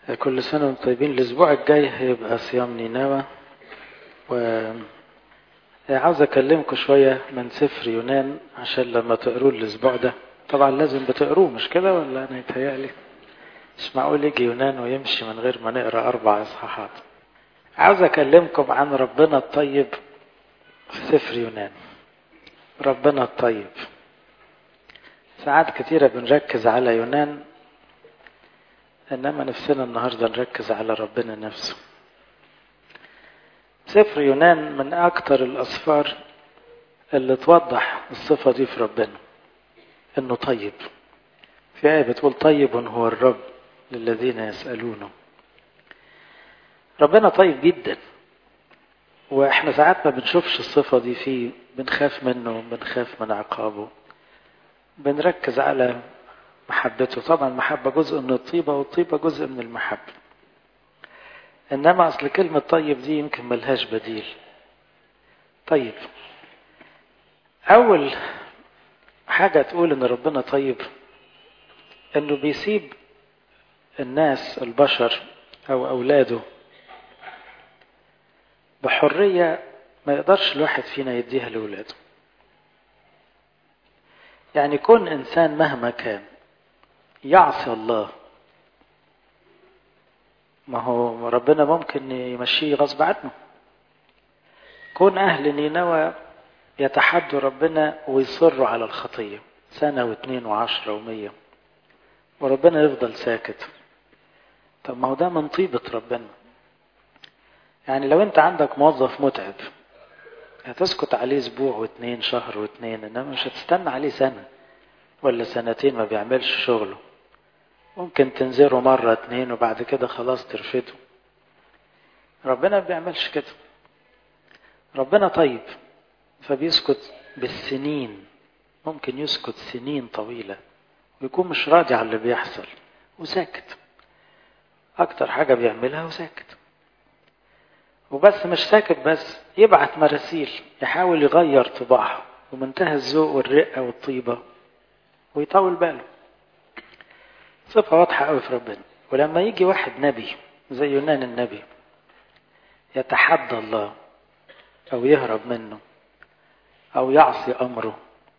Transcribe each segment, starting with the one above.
كل سنة وانتم طيبين الأسبوع الجاي هيبقى صيام نينوى و عاوز أكلمكم شوية من سفر يونان عشان لما تقروه الأسبوع ده طبعا لازم بتقروه مش كده ولا أنا يتهيألي مش معقول يجي يونان ويمشي من غير ما نقرأ أربع إصحاحات عاوز أكلمكم عن ربنا الطيب في سفر يونان ربنا الطيب ساعات كتيرة بنركز على يونان إنما نفسنا النهاردة نركز على ربنا نفسه سفر يونان من أكتر الأسفار اللي توضح الصفة دي في ربنا إنه طيب في آية بتقول طيب هو الرب للذين يسألونه ربنا طيب جدا واحنا ساعات ما بنشوفش الصفة دي فيه بنخاف منه بنخاف من عقابه بنركز على محبته طبعا المحبة جزء من الطيبة والطيبة جزء من المحبة إنما أصل كلمة طيب دي يمكن ملهاش بديل طيب أول حاجة تقول إن ربنا طيب إنه بيسيب الناس البشر أو أولاده بحرية ما يقدرش الواحد فينا يديها لأولاده يعني كون إنسان مهما كان يعصي الله ما هو ربنا ممكن يمشيه غصب عنه كون أهل نينوى يتحدوا ربنا ويصروا على الخطية سنة واثنين وعشرة ومية وربنا يفضل ساكت طب ما هو ده من طيبة ربنا يعني لو انت عندك موظف متعب هتسكت عليه اسبوع واثنين شهر واثنين انما مش هتستنى عليه سنة ولا سنتين ما بيعملش شغله ممكن تنزره مرة اتنين وبعد كده خلاص ترفده ربنا ما بيعملش كده ربنا طيب فبيسكت بالسنين ممكن يسكت سنين طويلة ويكون مش راضي على اللي بيحصل وساكت أكتر حاجة بيعملها وساكت وبس مش ساكت بس يبعت مراسيل يحاول يغير طباعها ومنتهى الذوق والرقة والطيبة ويطول باله صفة واضحة قوي في ربنا ولما يجي واحد نبي زي يونان النبي يتحدى الله أو يهرب منه أو يعصي أمره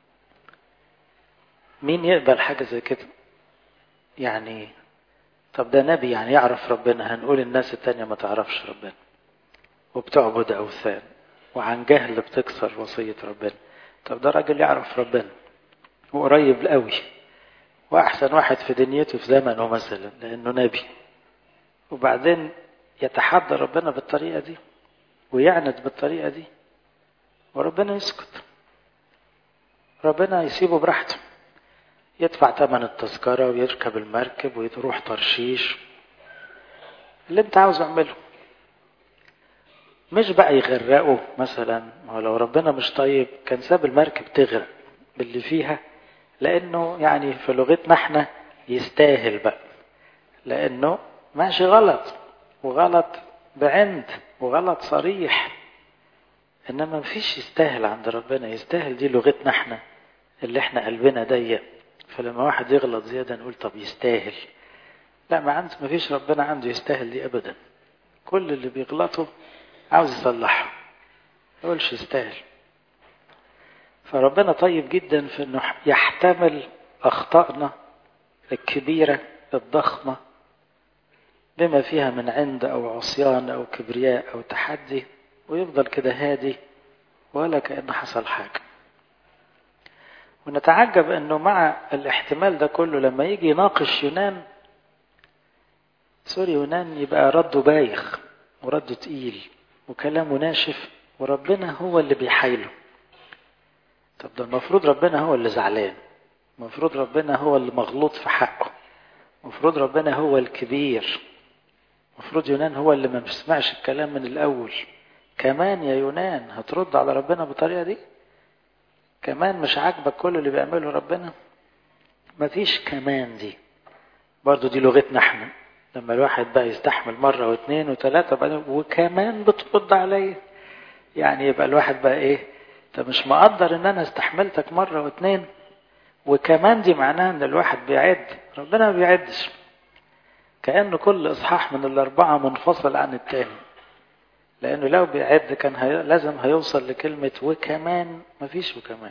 مين يقبل حاجة زي كده يعني طب ده نبي يعني يعرف ربنا هنقول الناس التانية ما تعرفش ربنا وبتعبد أوثان وعن جهل بتكسر وصية ربنا طب ده راجل يعرف ربنا وقريب قوي وأحسن واحد في دنيته في زمنه مثلا لأنه نبي وبعدين يتحدى ربنا بالطريقة دي ويعند بالطريقة دي وربنا يسكت ربنا يسيبه براحته يدفع ثمن التذكرة ويركب المركب ويروح ترشيش اللي انت عاوز اعمله مش بقى يغرقه مثلا ما لو ربنا مش طيب كان ساب المركب تغرق باللي فيها لانه يعني في لغتنا احنا يستاهل بقى لانه ماشي غلط وغلط بعند وغلط صريح انما مفيش يستاهل عند ربنا يستاهل دي لغتنا احنا اللي احنا قلبنا ضيق فلما واحد يغلط زيادة نقول طب يستاهل لا ما عنده مفيش ربنا عنده يستاهل دي ابدا كل اللي بيغلطه عاوز يصلحه يقولش يستاهل فربنا طيب جدا في انه يحتمل اخطائنا الكبيرة الضخمة بما فيها من عند او عصيان او كبرياء او تحدي ويفضل كده هادي ولا كأن حصل حاجة ونتعجب انه مع الاحتمال ده كله لما يجي يناقش يونان سوري يونان يبقى رده بايخ ورده تقيل وكلامه ناشف وربنا هو اللي بيحايله طب ده المفروض ربنا هو اللي زعلان المفروض ربنا هو اللي مغلوط في حقه المفروض ربنا هو الكبير المفروض يونان هو اللي ما بيسمعش الكلام من الاول كمان يا يونان هترد على ربنا بالطريقه دي كمان مش عاجبك كل اللي بيعمله ربنا مفيش كمان دي برضو دي لغتنا احنا لما الواحد بقى يستحمل مرة واثنين وثلاثة بعدين وكمان بترد عليا يعني يبقى الواحد بقى ايه انت مش مقدر ان انا استحملتك مرة واثنين وكمان دي معناها ان الواحد بيعد ربنا ما بيعدش كأنه كل إصحاح من الأربعة منفصل عن التاني لأنه لو بيعد كان هي... لازم هيوصل لكلمة وكمان مفيش وكمان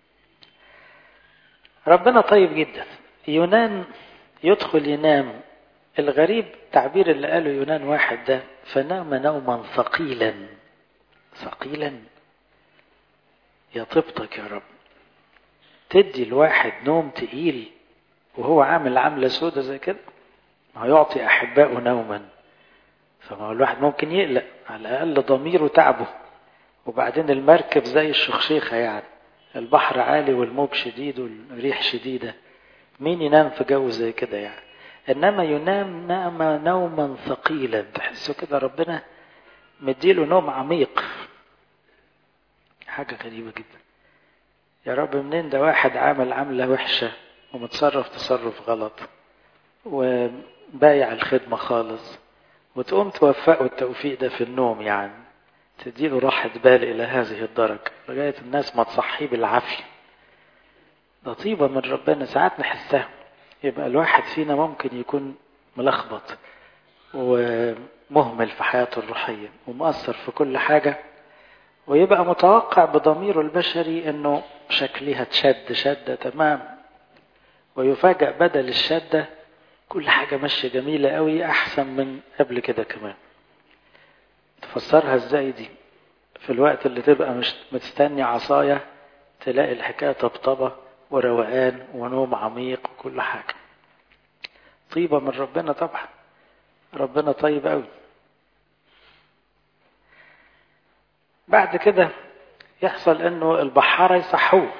ربنا طيب جدا يونان يدخل ينام الغريب التعبير اللي قاله يونان واحد ده فنام نوما ثقيلا ثقيلا يا طبطك يا رب تدي الواحد نوم تقيل وهو عامل عاملة سودة زي كده ما يعطي أحبائه نوما فما هو الواحد ممكن يقلق على الأقل ضميره تعبه وبعدين المركب زي الشخشيخة يعني البحر عالي والموج شديد والريح شديدة مين ينام في جو زي كده يعني إنما ينام نام نوما ثقيلا تحسه كده ربنا مديله نوم عميق حاجة غريبة جدا يا رب منين ده واحد عامل عملة وحشة ومتصرف تصرف غلط وبايع الخدمة خالص وتقوم توفقه التوفيق ده في النوم يعني تديله راحة بال إلى هذه الدرجة لغاية الناس ما تصحيه بالعافية ده طيبة من ربنا ساعات نحسها يبقى الواحد فينا ممكن يكون ملخبط ومهمل في حياته الروحية ومؤثر في كل حاجة ويبقى متوقع بضميره البشري انه شكلها تشد شدة تمام ويفاجأ بدل الشدة كل حاجة ماشية جميلة قوي أحسن من قبل كده كمان تفسرها ازاي دي في الوقت اللي تبقى مش مستني عصاية تلاقي الحكاية طبطبة وروقان ونوم عميق وكل حاجة طيبة من ربنا طبعا ربنا طيب قوي بعد كده يحصل انه البحارة يصحوه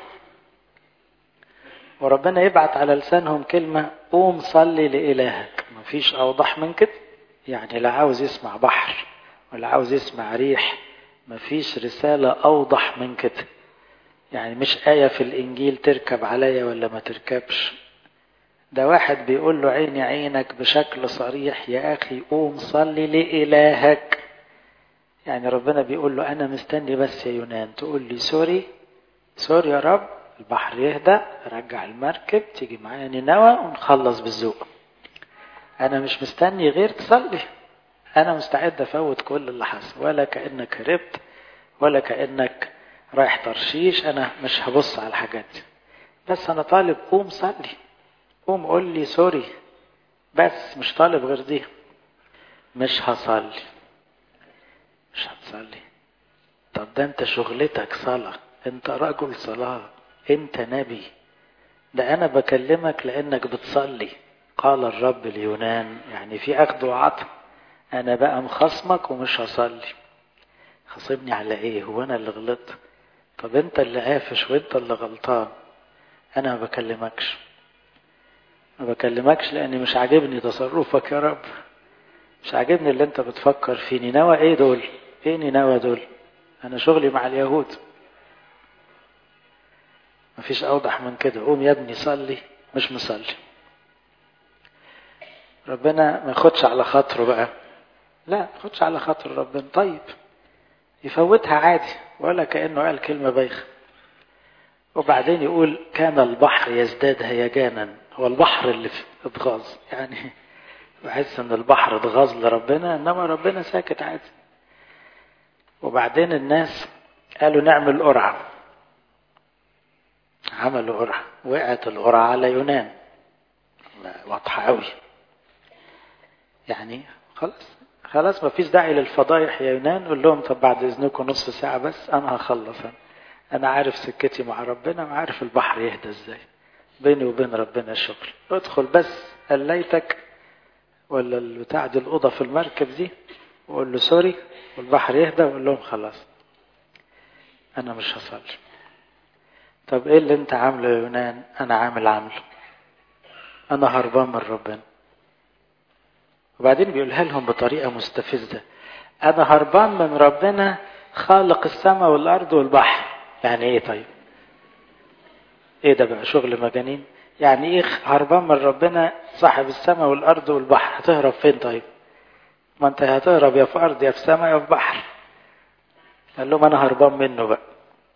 وربنا يبعت على لسانهم كلمة قوم صلي لإلهك مفيش أوضح من كده يعني لا عاوز يسمع بحر ولا عاوز يسمع ريح مفيش رسالة أوضح من كده يعني مش آية في الإنجيل تركب عليا ولا ما تركبش ده واحد بيقول له عيني عينك بشكل صريح يا أخي قوم صلي لإلهك يعني ربنا بيقول له أنا مستني بس يا يونان تقول لي سوري سوري يا رب البحر يهدى رجع المركب تيجي معايا نينوى ونخلص بالذوق أنا مش مستني غير تصلي أنا مستعد أفوت كل اللي حصل ولا كأنك هربت ولا كأنك رايح ترشيش أنا مش هبص على الحاجات دي بس أنا طالب قوم صلي قوم قول لي سوري بس مش طالب غير دي مش هصلي مش هتصلي طب ده انت شغلتك صلاة انت رجل صلاة انت نبي ده انا بكلمك لانك بتصلي قال الرب اليونان يعني في اخذ وعطا انا بقى مخصمك ومش هصلي خصمني على ايه هو انا اللي غلطت طب انت اللي قافش وانت اللي غلطان انا ما بكلمكش ما بكلمكش لاني مش عاجبني تصرفك يا رب مش عاجبني اللي انت بتفكر فيه نينوى ايه دول ايه نينوى دول انا شغلي مع اليهود مفيش اوضح من كده قوم يا ابني صلي مش مصلي ربنا ما ياخدش على خاطره بقى لا ما ياخدش على خاطر ربنا طيب يفوتها عادي ولا كانه قال كلمه بايخه وبعدين يقول كان البحر يزداد هيجانا هو البحر اللي اتغاظ يعني بحس ان البحر اتغاظ لربنا انما ربنا ساكت عادي وبعدين الناس قالوا نعمل قرعة عملوا قرعة وقعت القرعة على يونان واضحة قوي يعني خلاص خلاص ما فيش داعي للفضايح يا يونان قول لهم طب بعد اذنكم نصف ساعة بس انا هخلص انا انا عارف سكتي مع ربنا وعارف البحر يهدى ازاي بيني وبين ربنا الشغل ادخل بس قليتك ولا البتاع دي الأوضة في المركب دي وقول له سوري والبحر يهدى وقول لهم خلاص أنا مش هصلي طب إيه اللي أنت عامله يا يونان أنا عامل عامله أنا هربان من ربنا وبعدين بيقولها لهم بطريقة مستفزة أنا هربان من ربنا خالق السماء والأرض والبحر يعني إيه طيب إيه ده بقى شغل مجانين يعني ايه هربان من ربنا صاحب السماء والارض والبحر هتهرب فين طيب ما انت هتهرب يا في ارض يا في سماء يا في بحر قال لهم انا هربان منه بقى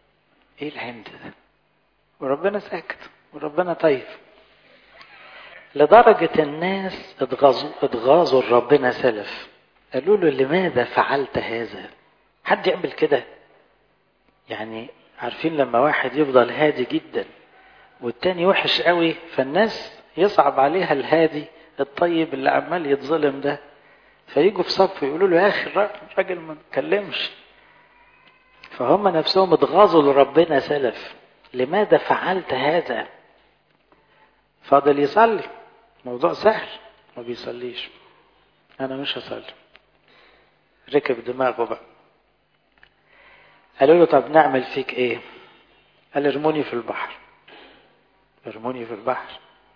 ايه العند ده وربنا ساكت وربنا طيب لدرجة الناس اتغاظوا اتغاظوا ربنا سلف قالوا له لماذا فعلت هذا حد يعمل كده يعني عارفين لما واحد يفضل هادي جدا والتاني وحش قوي فالناس يصعب عليها الهادي الطيب اللي عمال يتظلم ده فيجوا في صف يقولوا له يا اخي الراجل ما تكلمش فهم نفسهم اتغاظوا لربنا سلف لماذا فعلت هذا فاضل يصلي موضوع سهل ما بيصليش انا مش هصلي ركب دماغه بقى قالوا له طب نعمل فيك ايه قال ارموني في البحر ارموني في البحر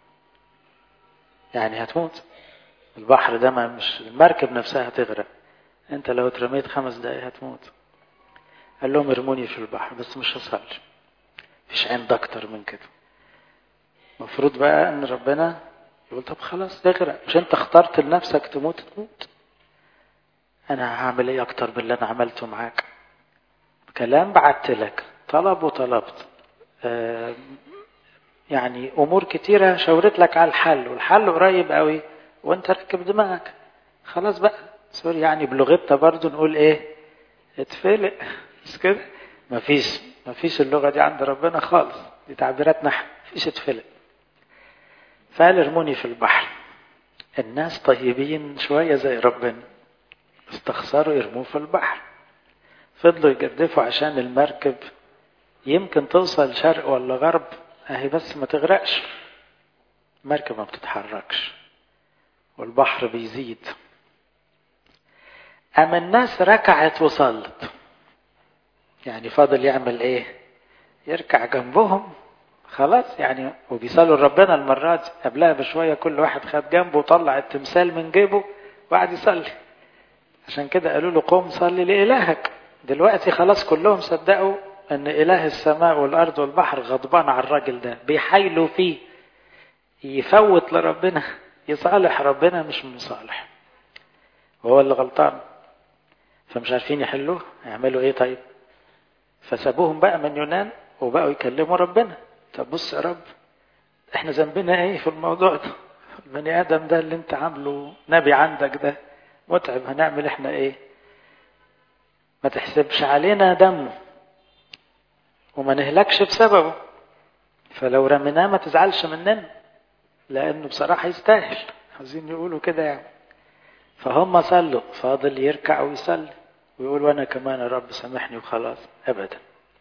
يعني هتموت البحر ده ما مش المركب نفسها هتغرق انت لو اترميت خمس دقايق هتموت قال لهم ارموني في البحر بس مش هصلي مفيش عند اكتر من كده المفروض بقى ان ربنا يقول طب خلاص اغرق مش انت اخترت لنفسك تموت تموت انا هعمل ايه اكتر باللي انا عملته معاك كلام بعت لك طلب وطلبت آه يعني امور كتيره شاورت لك على الحل والحل قريب قوي وانت ركب دماغك خلاص بقى سوري يعني بلغتنا برضو نقول ايه اتفلق بس كده مفيش مفيش اللغه دي عند ربنا خالص دي تعبيرات نحو مفيش اتفلق فقال ارموني في البحر الناس طيبين شويه زي ربنا استخسروا يرموه في البحر فضلوا يجدفوا عشان المركب يمكن توصل شرق ولا غرب اهي بس ما تغرقش المركب ما بتتحركش والبحر بيزيد أما الناس ركعت وصلت يعني فاضل يعمل ايه يركع جنبهم خلاص يعني وبيصلوا لربنا المرة دي قبلها بشوية كل واحد خد جنبه وطلع التمثال من جيبه وقعد يصلي عشان كده قالوا له قوم صلي لإلهك دلوقتي خلاص كلهم صدقوا ان إله السماء والأرض والبحر غضبان على الراجل ده بيحايلوا فيه يفوت لربنا يصالح ربنا مش مصالح وهو اللي غلطان فمش عارفين يحلوه يعملوا ايه طيب فسابوهم بقى من يونان وبقوا يكلموا ربنا طب بص يا رب احنا ذنبنا ايه في الموضوع ده البني ادم ده اللي انت عامله نبي عندك ده متعب هنعمل احنا ايه ما تحسبش علينا دمه وما نهلكش بسببه فلو رميناه ما تزعلش مننا لانه بصراحه يستاهل عايزين يقولوا كده يعني فهم صلوا فاضل يركع ويصلي ويقول وانا كمان يا رب سامحني وخلاص ابدا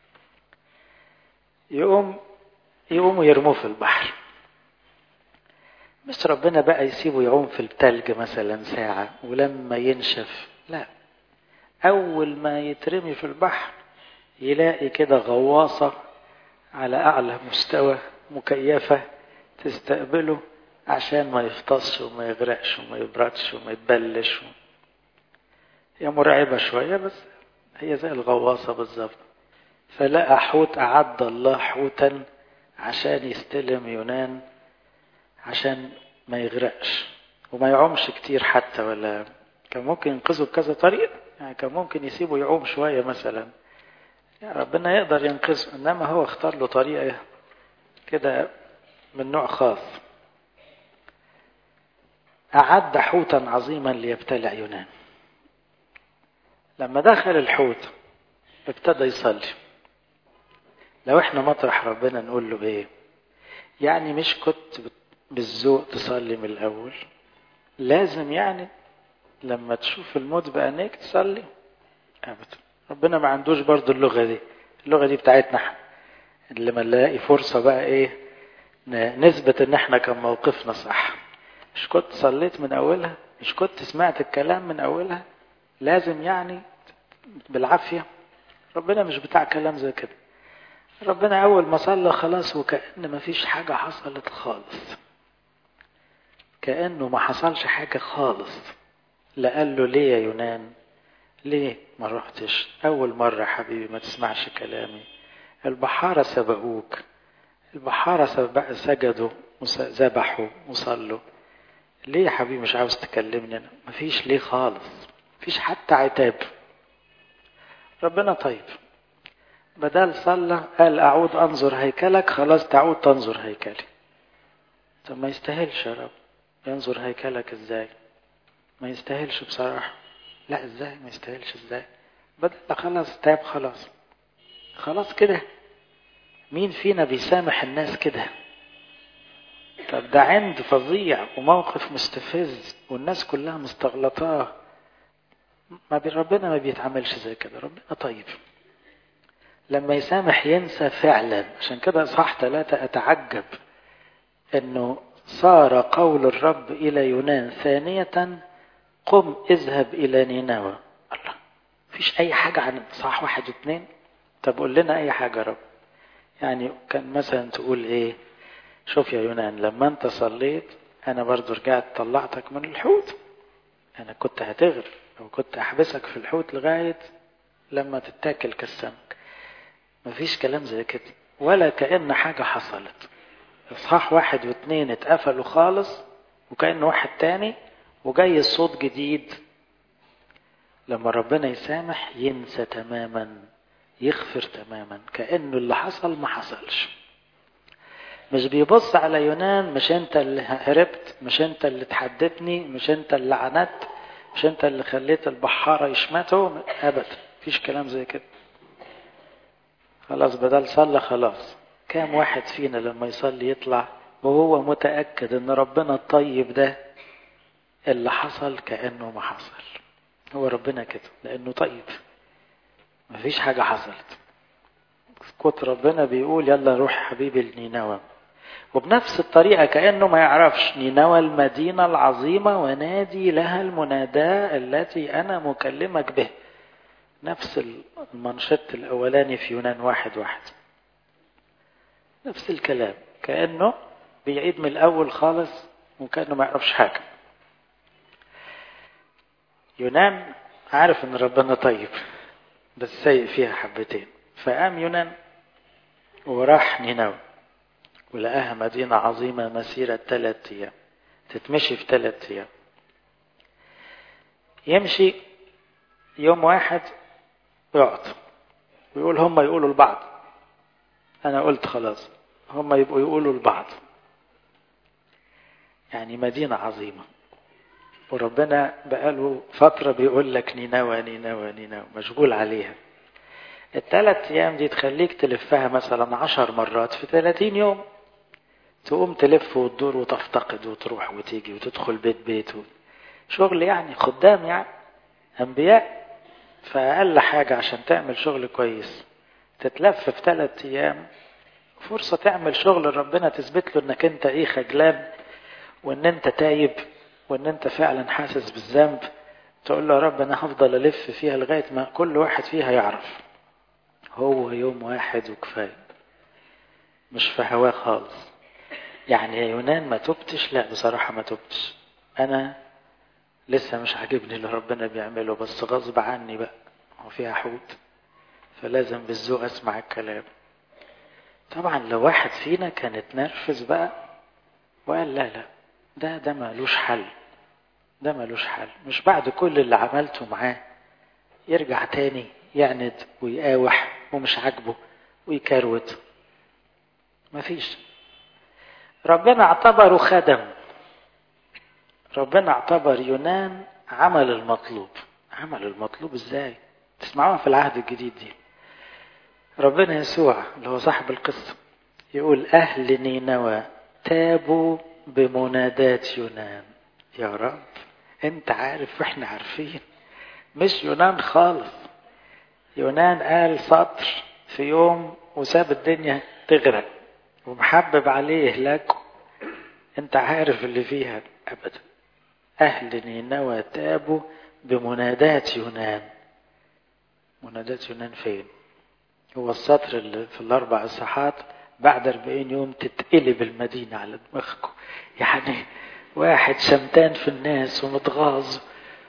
يقوم يقوموا يرموه في البحر مش ربنا بقى يسيبه يعوم في التلج مثلا ساعة ولما ينشف لا أول ما يترمي في البحر يلاقي كده غواصة على أعلى مستوى مكيفة تستقبله عشان ما يفطسش وما يغرقش وما يبردش وما يتبلش هي مرعبة شوية بس هي زي الغواصة بالظبط فلقى حوت أعد الله حوتا عشان يستلم يونان عشان ما يغرقش وما يعومش كتير حتى ولا كان ممكن ينقذه بكذا طريقة يعني كان ممكن يسيبه يعوم شوية مثلا يعني ربنا يقدر ينقذه إنما هو اختار له طريقة كده من نوع خاص أعد حوتا عظيما ليبتلع يونان لما دخل الحوت ابتدى يصلي لو احنا مطرح ربنا نقول له ايه يعني مش كنت بالذوق تصلي من الاول لازم يعني لما تشوف الموت بعينيك تصلي ابدا ربنا ما عندوش برضو اللغه دي اللغه دي بتاعتنا احنا اللي ما نلاقي فرصه بقى ايه نثبت ان احنا كان موقفنا صح مش كنت صليت من اولها مش كنت سمعت الكلام من اولها لازم يعني بالعافيه ربنا مش بتاع كلام زي كده ربنا اول ما صلى خلاص وكأن ما فيش حاجه حصلت خالص كأنه ما حصلش حاجه خالص لا قال له ليه يا يونان ليه ما رحتش اول مره حبيبي ما تسمعش كلامي البحاره سبقوك البحاره سبق سجدوا ذبحوا وصلوا ليه يا حبيبي مش عاوز تكلمني انا مفيش ليه خالص مفيش حتى عتاب ربنا طيب بدل صلى قال اعود انظر هيكلك خلاص تعود تنظر هيكلي طب ما يستاهلش يا رب ينظر هيكلك ازاي ما يستاهلش بصراحة لا ازاي ما يستاهلش ازاي بدأ خلاص تاب خلاص خلاص كده مين فينا بيسامح الناس كده طب ده عند فظيع وموقف مستفز والناس كلها مستغلطاه ما بي ربنا ما بيتعاملش زي كده ربنا طيب لما يسامح ينسى فعلا عشان كده اصحاح ثلاثة اتعجب انه صار قول الرب الى يونان ثانية قم اذهب الى نينوى الله مفيش اي حاجة عن اصحاح واحد واثنين طب قول لنا اي حاجة يا رب يعني كان مثلا تقول ايه شوف يا يونان لما انت صليت انا برضو رجعت طلعتك من الحوت انا كنت هتغرق او كنت احبسك في الحوت لغاية لما تتاكل كالسمك مفيش كلام زي كده ولا كأن حاجة حصلت اصحاح واحد واثنين اتقفلوا خالص وكأن واحد تاني وجاي الصوت جديد لما ربنا يسامح ينسى تماما يغفر تماما كأنه اللي حصل ما حصلش مش بيبص على يونان مش انت اللي هربت مش انت اللي تحدتني مش انت اللي عنت مش انت اللي خليت البحارة يشمتوا ابدا مفيش كلام زي كده خلاص بدل صلى خلاص كام واحد فينا لما يصلي يطلع وهو متأكد ان ربنا الطيب ده اللي حصل كأنه ما حصل هو ربنا كده لأنه طيب مفيش حاجة حصلت كنت ربنا بيقول يلا روح حبيبي لنينوى وبنفس الطريقة كأنه ما يعرفش نينوى المدينة العظيمة ونادي لها المناداة التي أنا مكلمك به نفس المنشط الأولاني في يونان واحد واحد نفس الكلام كأنه بيعيد من الأول خالص وكأنه ما يعرفش حاجة يونان عارف ان ربنا طيب بس سيء فيها حبتين فقام يونان وراح نينوى ولقاها مدينة عظيمة مسيرة ثلاثة أيام تتمشي في ثلاثة أيام يمشي يوم واحد يقعد ويقول هم يقولوا لبعض أنا قلت خلاص هم يبقوا يقولوا لبعض يعني مدينة عظيمة وربنا بقاله فترة بيقول لك نينوى نينوى نينوى مشغول عليها الثلاث أيام دي تخليك تلفها مثلا عشر مرات في ثلاثين يوم تقوم تلف وتدور وتفتقد وتروح وتيجي وتدخل بيت بيت شغل يعني خدام يعني أنبياء فأقل حاجة عشان تعمل شغل كويس تتلف في ثلاث أيام فرصة تعمل شغل ربنا تثبت له إنك أنت إيه خجلان وإن أنت تايب وإن أنت فعلا حاسس بالذنب تقول له يا رب أنا هفضل ألف فيها لغاية ما كل واحد فيها يعرف هو يوم واحد وكفاية مش في هواه خالص يعني يا يونان ما تبتش لا بصراحة ما تبتش أنا لسه مش عاجبني اللي ربنا بيعمله بس غصب عني بقى هو فيها حوت فلازم بالذوق أسمع الكلام طبعا لو واحد فينا كان اتنرفز بقى وقال لا لا ده ده مالوش حل ده مالوش حل مش بعد كل اللي عملته معاه يرجع تاني يعند ويقاوح ومش عاجبه ويكروت مفيش ربنا اعتبره خدم ربنا اعتبر يونان عمل المطلوب عمل المطلوب ازاي تسمعوها في العهد الجديد دي ربنا يسوع اللي هو صاحب القصة يقول أهل نينوى تابوا بمنادات يونان يا رب انت عارف واحنا عارفين مش يونان خالص يونان قال سطر في يوم وساب الدنيا تغرق ومحبب عليه إهلاكه انت عارف اللي فيها ابدا اهل نينوى تابوا بمنادات يونان منادات يونان فين هو السطر اللي في الاربع اصحاحات بعد أربعين يوم تتقلب المدينة على دماغكم يعني واحد شمتان في الناس ومتغاظ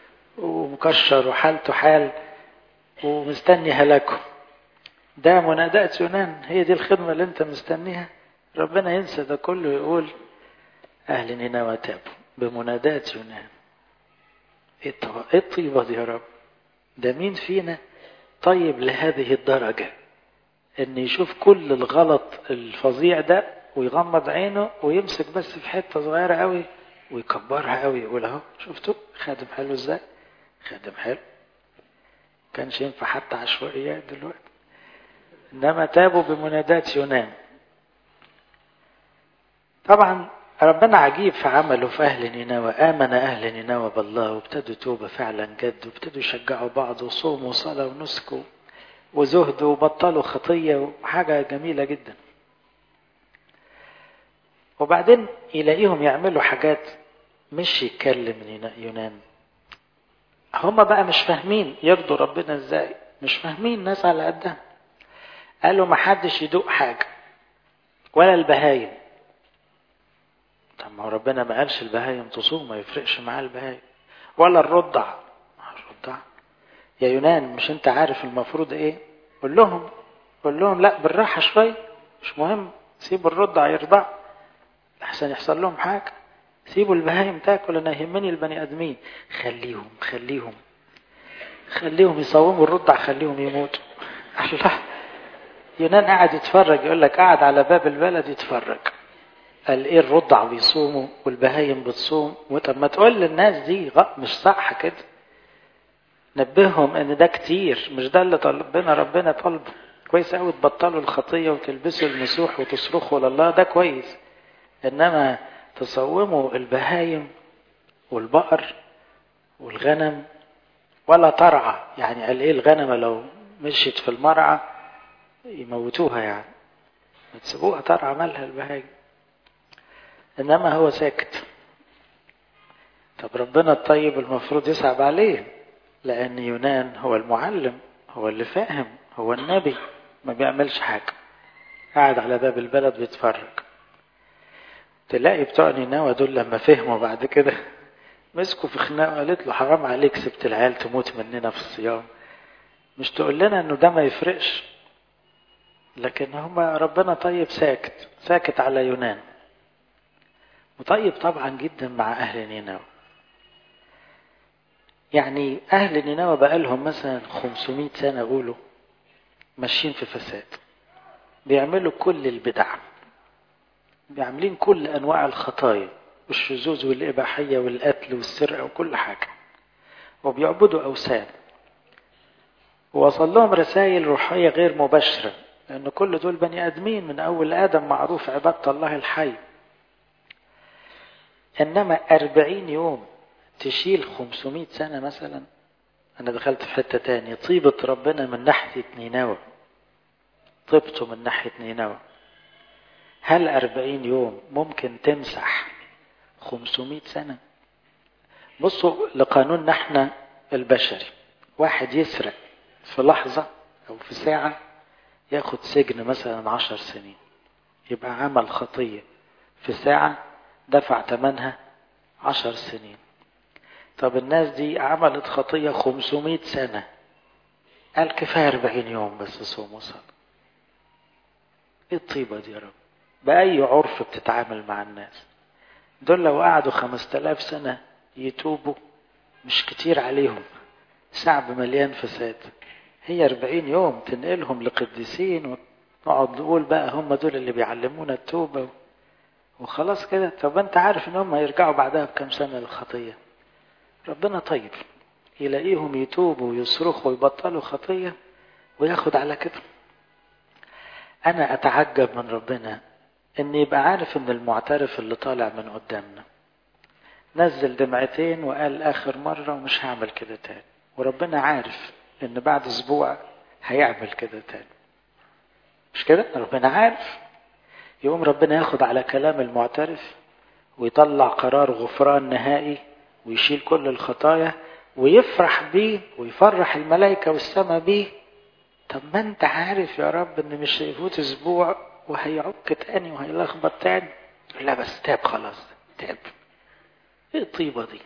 ومكشر وحالته حال ومستني هلاكه ده منادات يونان هي دي الخدمة اللي انت مستنيها ربنا ينسى ده كله يقول أهل نينوى تابوا بمنادات يونان ايه الطيبة دي يا رب ده مين فينا طيب لهذه الدرجة ان يشوف كل الغلط الفظيع ده ويغمض عينه ويمسك بس في حته صغيره قوي ويكبرها قوي يقول اهو شفتوا خادم حلو ازاي خادم حلو كانش ينفع حتى عشوائيات دلوقتي انما تابوا بمنادات يونان طبعا ربنا عجيب في عمله في أهل نينوى آمن أهل نينوى بالله وابتدوا توبة فعلا جد وابتدوا يشجعوا بعض وصوموا وصلاة ونسك وزهد وبطلوا خطية وحاجة جميلة جدا وبعدين يلاقيهم يعملوا حاجات مش يتكلم يونان هما بقى مش فاهمين يرضوا ربنا ازاي مش فاهمين ناس على قدها قالوا ما حدش يدوق حاجة ولا البهايم طب ما هو ربنا ما قالش البهايم تصوم ما يفرقش معاه البهايم ولا الرضع الرضع يا يونان مش انت عارف المفروض ايه قول لهم قول لهم لا بالراحة شوية مش مهم سيبوا الرضع يرضع احسن يحصل لهم حاجة سيبوا البهايم تاكل انا يهمني البني ادمين خليهم خليهم خليهم يصوموا الرضع خليهم يموتوا الله يونان قاعد يتفرج يقول لك قاعد على باب البلد يتفرج قال ايه الرضع بيصوموا والبهايم بتصوم طب ما تقول للناس دي مش صح كده نبههم ان ده كتير مش ده اللي طلبنا ربنا طلبه كويس قوي تبطلوا الخطية وتلبسوا المسوح وتصرخوا لله ده كويس انما تصوموا البهايم والبقر والغنم ولا ترعى يعني قال ايه الغنمة لو مشيت في المرعى يموتوها يعني ما تسيبوها ترعى مالها البهايم انما هو ساكت طب ربنا الطيب المفروض يصعب عليه لان يونان هو المعلم هو اللي فاهم هو النبي ما بيعملش حاجه قاعد على باب البلد بيتفرج تلاقي بتوع نينوى دول لما فهموا بعد كده مسكوا في خناقه قالت له حرام عليك سبت العيال تموت مننا في الصيام مش تقول لنا انه ده ما يفرقش لكن هما ربنا طيب ساكت ساكت على يونان وطيب طبعا جدا مع أهل نينوى يعني أهل نينوى بقالهم مثلا 500 سنة قولوا ماشيين في فساد بيعملوا كل البدع بيعملين كل أنواع الخطايا والشذوذ والإباحية والقتل والسرقة وكل حاجة وبيعبدوا أوثان ووصل لهم رسائل روحية غير مباشرة لأن كل دول بني آدمين من أول آدم معروف عبادة الله الحي إنما أربعين يوم تشيل خمسمائة سنة مثلا أنا دخلت في حتة تانية طيبة ربنا من ناحية نينوى طيبته من ناحية نينوى هل أربعين يوم ممكن تمسح خمسمائة سنة بصوا لقانوننا احنا البشري واحد يسرق في لحظة أو في ساعة ياخد سجن مثلا عشر سنين يبقى عمل خطية في ساعة دفع ثمنها عشر سنين طب الناس دي عملت خطية خمسمائة سنة قال كفاية أربعين يوم بس صوم وصل ايه الطيبة دي يا رب بأي عرف بتتعامل مع الناس دول لو قعدوا خمسة آلاف سنة يتوبوا مش كتير عليهم شعب مليان فساد هي أربعين يوم تنقلهم لقديسين ونقعد نقول بقى هم دول اللي بيعلمونا التوبة وخلاص كده طب انت عارف ان هم يرجعوا بعدها بكم سنة للخطية ربنا طيب يلاقيهم يتوبوا ويصرخوا ويبطلوا خطية وياخد على كده انا اتعجب من ربنا ان يبقى عارف ان المعترف اللي طالع من قدامنا نزل دمعتين وقال اخر مرة ومش هعمل كده تاني وربنا عارف ان بعد اسبوع هيعمل كده تاني مش كده ربنا عارف يقوم ربنا ياخد على كلام المعترف ويطلع قرار غفران نهائي ويشيل كل الخطايا ويفرح بيه ويفرح الملائكة والسماء بيه طب ما انت عارف يا رب ان مش هيفوت اسبوع وهيعك تاني وهيلخبط تاني لا بس تاب خلاص تاب ايه الطيبة دي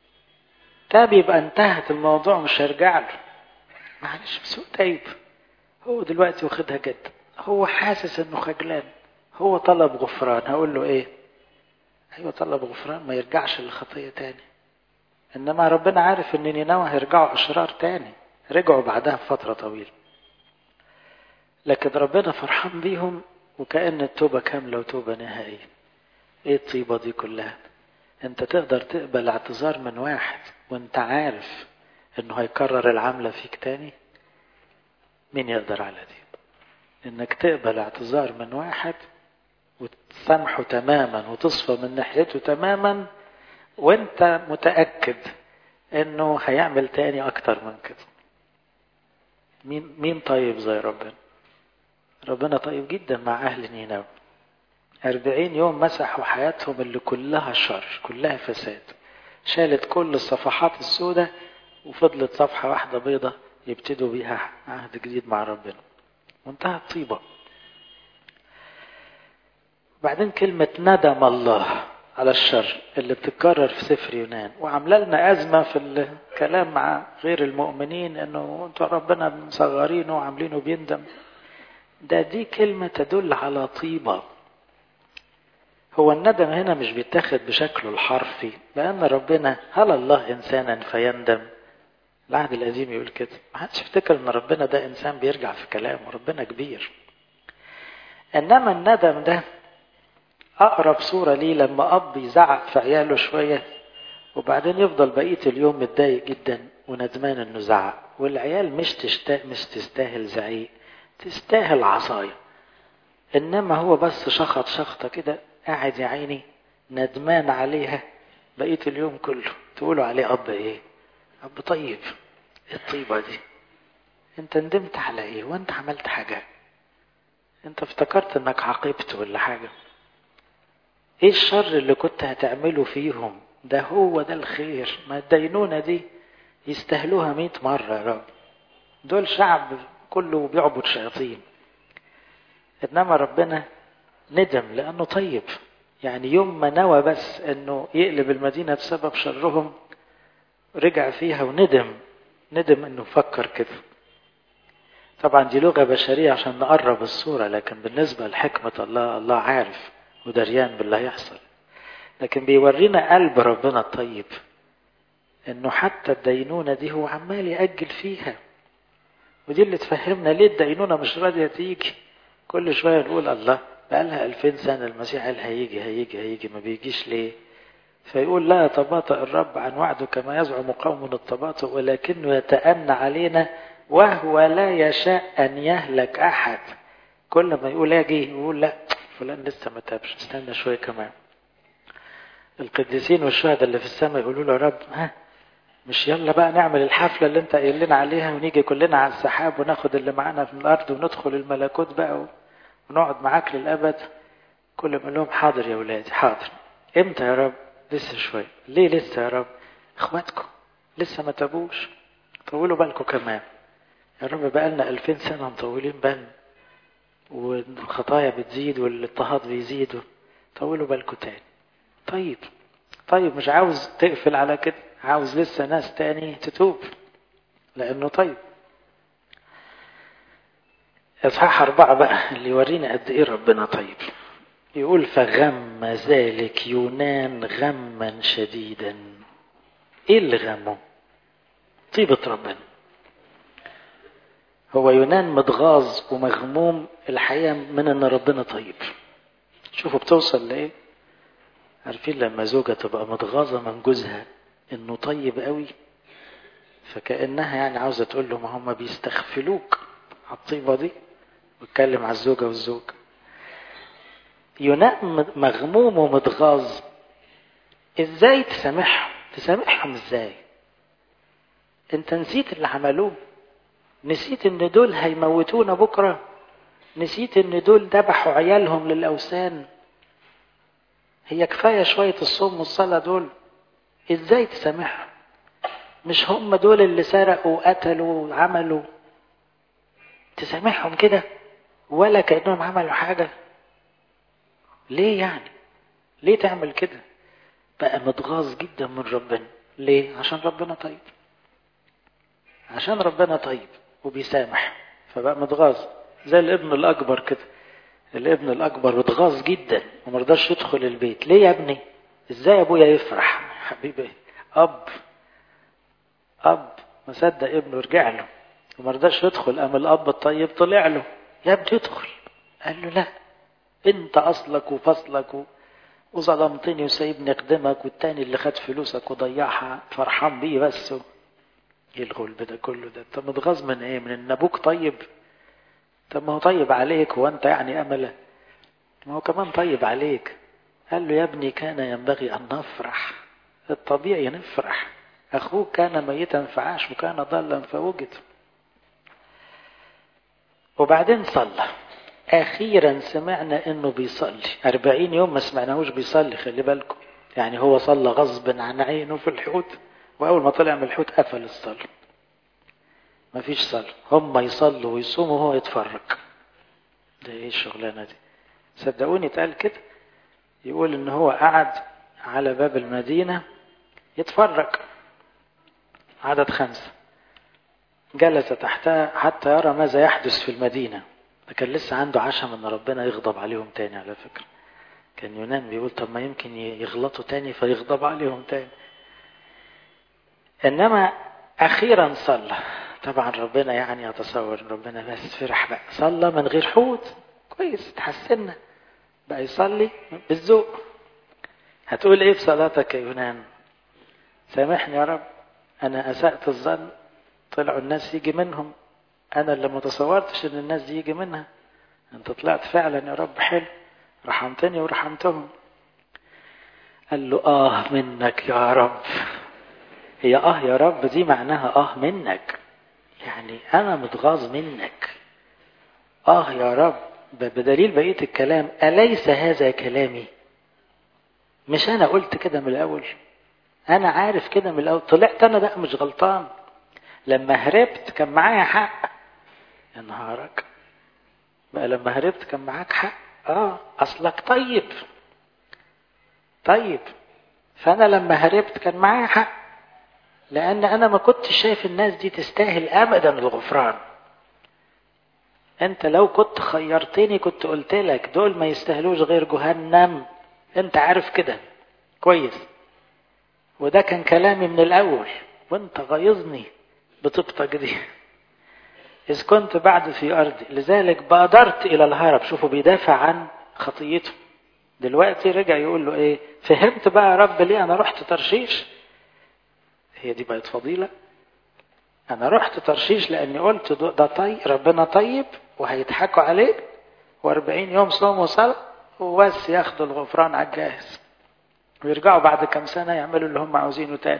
تاب يبقى انتهت الموضوع مش هيرجع له معلش بس هو تايب هو دلوقتي واخدها جد هو حاسس انه خجلان هو طلب غفران هقول له ايه ايوه طلب غفران ما يرجعش للخطيه تاني انما ربنا عارف ان نينوى هيرجعوا اشرار تاني رجعوا بعدها بفتره طويله لكن ربنا فرحان بيهم وكأن التوبة كاملة وتوبة نهائية ايه الطيبة دي كلها انت تقدر تقبل اعتذار من واحد وانت عارف انه هيكرر العملة فيك تاني مين يقدر على دي انك تقبل اعتذار من واحد وتسامحه تماما وتصفى من ناحيته تماما وانت متأكد انه هيعمل تاني اكتر من كده مين مين طيب زي ربنا ربنا طيب جدا مع اهل نينوى أربعين يوم مسحوا حياتهم اللي كلها شر كلها فساد شالت كل الصفحات السوداء وفضلت صفحة واحدة بيضة يبتدوا بيها عهد جديد مع ربنا منتهى الطيبة بعدين كلمة ندم الله على الشر اللي بتتكرر في سفر يونان وعامله لنا أزمة في الكلام مع غير المؤمنين إنه أنتوا ربنا مصغرينه وعاملينه بيندم ده دي كلمة تدل على طيبة هو الندم هنا مش بيتاخد بشكله الحرفي لأن ربنا هل الله إنسانا فيندم العهد القديم يقول كده ما حدش يفتكر ان ربنا ده انسان بيرجع في كلامه ربنا كبير انما الندم ده اقرب صوره ليه لما اب يزعق في عياله شويه وبعدين يفضل بقيه اليوم متضايق جدا وندمان انه زعق والعيال مش تشتاق مش تستاهل زعيق تستاهل عصايه انما هو بس شخط شخطه كده قاعد يا عيني ندمان عليها بقيه اليوم كله تقولوا عليه اب ايه اب طيب ايه الطيبه دي انت ندمت على ايه وانت عملت حاجه انت افتكرت انك عاقبت ولا حاجه ايه الشر اللي كنت هتعمله فيهم ده هو ده الخير ما الدينونة دي يستاهلوها مئة مرة يا رب دول شعب كله بيعبد شياطين انما ربنا ندم لانه طيب يعني يوم ما نوى بس انه يقلب المدينة بسبب شرهم رجع فيها وندم ندم انه فكر كده طبعا دي لغة بشرية عشان نقرب الصورة لكن بالنسبة لحكمة الله الله عارف ودريان باللي هيحصل لكن بيورينا قلب ربنا الطيب انه حتى الدينونة دي هو عمال يأجل فيها ودي اللي تفهمنا ليه الدينونة مش راضية تيجي كل شوية نقول الله بقالها ألفين سنة المسيح قال هيجي هيجي هيجي ما بيجيش ليه فيقول لا يتباطأ الرب عن وعده كما يزعم قوم التباطؤ ولكنه يتأنى علينا وهو لا يشاء أن يهلك أحد كل ما يقول اجي يقول لا فلان لسه ما تابش استنى شوية كمان القديسين والشهداء اللي في السماء يقولوا له يا رب ها مش يلا بقى نعمل الحفلة اللي انت قايل لنا عليها ونيجي كلنا على السحاب وناخد اللي معانا في الأرض وندخل الملكوت بقى ونقعد معاك للأبد كل ما لهم حاضر يا ولادي حاضر امتى يا رب لسه شوية ليه لسه يا رب اخواتكم لسه ما تابوش طولوا بالكم كمان يا رب بقى لنا 2000 سنة مطولين بال والخطايا بتزيد والاضطهاد بيزيد طولوا بالكم تاني طيب طيب مش عاوز تقفل على كده عاوز لسه ناس تاني تتوب لأنه طيب إصحاح أربعة بقى اللي يورينا قد إيه ربنا طيب يقول فغم ذلك يونان غما شديدا إيه اللي غمه طيبة ربنا هو يونان متغاظ ومغموم الحقيقة من ان ربنا طيب شوفوا بتوصل لايه عارفين لما زوجة تبقى متغاظة من جوزها انه طيب قوي فكأنها يعني عاوزة تقول له ما هم بيستغفلوك على الطيبة دي واتكلم على الزوجة والزوج يونان مغموم ومتغاظ ازاي تسامحهم تسامحهم ازاي انت نسيت اللي عملوه نسيت ان دول هيموتونا بكرة نسيت ان دول ذبحوا عيالهم للأوثان هي كفاية شوية الصوم والصلاة دول ازاي تسامحهم مش هم دول اللي سرقوا وقتلوا وعملوا تسامحهم كده ولا كأنهم عملوا حاجة ليه يعني ليه تعمل كده بقى متغاظ جدا من ربنا ليه عشان ربنا طيب عشان ربنا طيب وبيسامح فبقى متغاظ زي الابن الاكبر كده الابن الاكبر متغاظ جدا ومرضاش يدخل البيت ليه يا ابني ادزاي ابويا يفرح حبيبي اب اب مصدق ابنه رجع له ومرضاش يدخل قام الاب الطيب طلع له يا ابني ادخل قال له لا انت اصلك وفصلك و... وظلمتني وسايبني اخدمك والتاني اللي خد فلوسك وضيعها فرحان بيه بس ايه الغلب ده كله ده انت متغاظ من ايه من ان ابوك طيب طب ما هو طيب عليك وانت يعني امله ما هو كمان طيب عليك قال له يا ابني كان ينبغي ان نفرح الطبيعي نفرح اخوك كان ميتا فعاش وكان ضالا فوجد وبعدين صلى اخيرا سمعنا انه بيصلي أربعين يوم ما سمعناهوش بيصلي خلي بالكم يعني هو صلى غصب عن عينه في الحوت واول ما طلع من الحوت قفل الصلاه مفيش صلاه هم يصلوا ويصوموا وهو يتفرج ده ايه الشغلانه دي صدقوني اتقال كده يقول ان هو قعد على باب المدينه يتفرج عدد خمسه جلس تحتها حتى يرى ماذا يحدث في المدينه ده كان لسه عنده عشم ان ربنا يغضب عليهم تاني على فكره كان يونان بيقول طب ما يمكن يغلطوا تاني فيغضب عليهم تاني انما اخيرا صلى طبعا ربنا يعني اتصور ربنا بس فرح بقى صلى من غير حوت كويس تحسنا بقى يصلي بالذوق هتقول ايه في صلاتك يا يونان سامحني يا رب انا اسأت الظن طلعوا الناس يجي منهم انا اللي ما تصورتش ان الناس دي يجي منها انت طلعت فعلا يا رب حلو رحمتني ورحمتهم قال له اه منك يا رب هي اه يا رب دي معناها اه منك يعني انا متغاظ منك اه يا رب بدليل بقية الكلام أليس هذا كلامي مش أنا قلت كده من الأول أنا عارف كده من الأول طلعت أنا بقى مش غلطان لما هربت كان معايا حق يا نهارك بقى لما هربت كان معاك حق اه اصلك طيب طيب فانا لما هربت كان معايا حق لان انا ما كنتش شايف الناس دي تستاهل ابدا الغفران انت لو كنت خيرتني كنت قلت لك دول ما يستاهلوش غير جهنم انت عارف كده كويس وده كان كلامي من الاول وانت غيظني بطيبتك دي إذ كنت بعد في أرضي لذلك بادرت إلى الهرب شوفوا بيدافع عن خطيته دلوقتي رجع يقول له إيه فهمت بقى يا رب ليه أنا رحت ترشيش هي دي بقت فضيلة أنا رحت ترشيش لأني قلت ده طيب ربنا طيب وهيضحكوا عليه وأربعين يوم صوم وصلاة وبس ياخدوا الغفران على الجاهز ويرجعوا بعد كم سنة يعملوا اللي هم عاوزينه تاني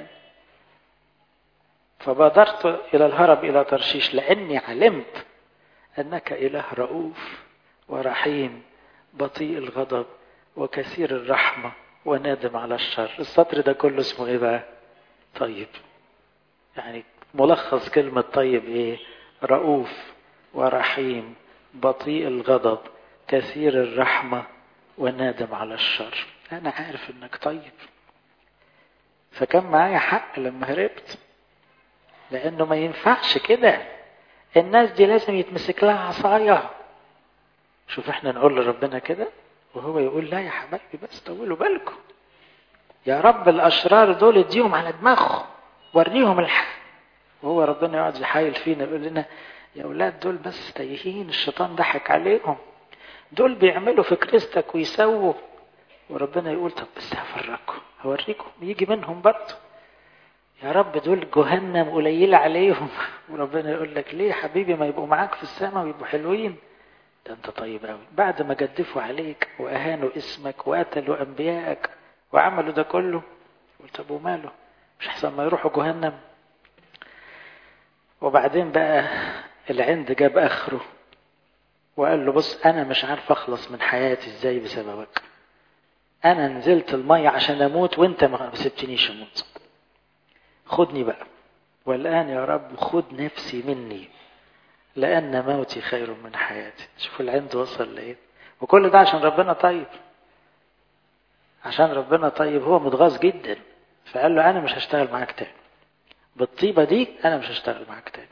فبادرت إلى الهرب إلى ترشيش لأني علمت أنك إله رؤوف ورحيم بطيء الغضب وكثير الرحمة ونادم على الشر السطر ده كله اسمه إيه بقى طيب يعني ملخص كلمة طيب إيه رؤوف ورحيم بطيء الغضب كثير الرحمة ونادم على الشر أنا عارف إنك طيب فكان معايا حق لما هربت لانه ما ينفعش كده الناس دي لازم يتمسك لها عصايه شوف احنا نقول لربنا كده وهو يقول لا يا حبايبي بس طولوا بالكم يا رب الاشرار دول اديهم على دماغهم وريهم الحق وهو ربنا يقعد يحايل فينا يقول لنا يا اولاد دول بس تايهين الشيطان ضحك عليهم دول بيعملوا في كريستك ويسووا وربنا يقول طب بس هفرجكم هوريكم يجي منهم برضه يا رب دول جهنم قليلة عليهم وربنا يقول لك ليه حبيبي ما يبقوا معاك في السماء ويبقوا حلوين ده انت طيب قوي بعد ما جدفوا عليك واهانوا اسمك وقتلوا انبيائك وعملوا ده كله قلت طب وماله مش احسن ما يروحوا جهنم وبعدين بقى العند جاب اخره وقال له بص انا مش عارف اخلص من حياتي ازاي بسببك انا نزلت المية عشان اموت وانت ما سبتنيش اموت خدني بقى والآن يا رب خد نفسي مني لأن موتي خير من حياتي شوفوا العند وصل لإيه وكل ده عشان ربنا طيب عشان ربنا طيب هو متغاظ جدا فقال له أنا مش هشتغل معاك تاني بالطيبة دي أنا مش هشتغل معاك تاني